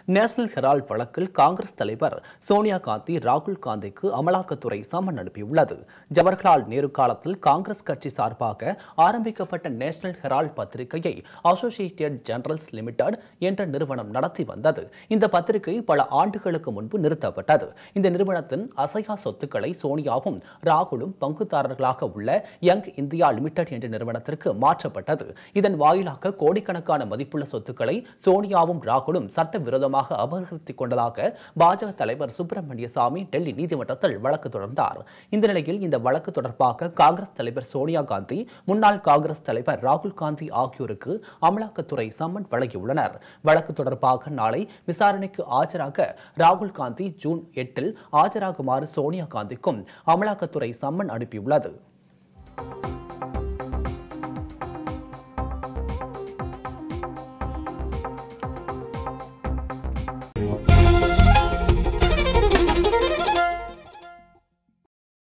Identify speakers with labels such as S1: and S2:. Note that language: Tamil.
S1: நேஷனல் ஹெரால்ட் வழக்கில் காங்கிரஸ் தலைவர் சோனியா காந்தி ராகுல் காந்திக்கு அமலாக்கத்துறை சம்மன் அனுப்பியுள்ளது ஜவஹர்லால் நேரு காலத்தில் காங்கிரஸ் கட்சி சார்பாக ஆரம்பிக்கப்பட்ட நேஷனல் ஹெரால்ட் பத்திரிகையை அசோசியேட்டட் ஜெனரல்ஸ் லிமிடெட் என்ற நிறுவனம் நடத்தி வந்தது இந்த பத்திரிகை பல ஆண்டுகளுக்கு முன்பு நிறுத்தப்பட்டது இந்த நிறுவனத்தின் அசையா சொத்துக்களை சோனியாவும் ராகுலும் பங்குதாரர்களாக உள்ள யங் இந்தியா லிமிடெட் என்ற நிறுவனத்திற்கு மாற்றப்பட்டது இதன் வாயிலாக கோடிக்கணக்கான மதிப்புள்ள சொத்துக்களை சோனியாவும் ராகுலும் சட்டவிரோதமாக அபகரித்துக் கொண்டதாக பாஜக தலைவர் சுப்பிரமணிய சாமி டெல்லி நீதிமன்றத்தில் வழக்கு தொடர்ந்தார் இந்த நிலையில் இந்த வழக்கு தொடர்பாக காங்கிரஸ் தலைவர் சோனியா காந்தி முன்னாள் காங்கிரஸ் தலைவர் ராகுல் காந்தி ஆகியோருக்கு அமலாக்கத்துறை சம்மன் வழங்கியுள்ளனர் வழக்கு தொடர்பாக நாளை விசாரணைக்கு ஆஜராக ராகுல் காந்தி ஜூன் எட்டில் ஆஜராகுமாறு சோனியா காந்திக்கும் அமலாக்கத்துறை சம்மன் அனுப்பியுள்ளது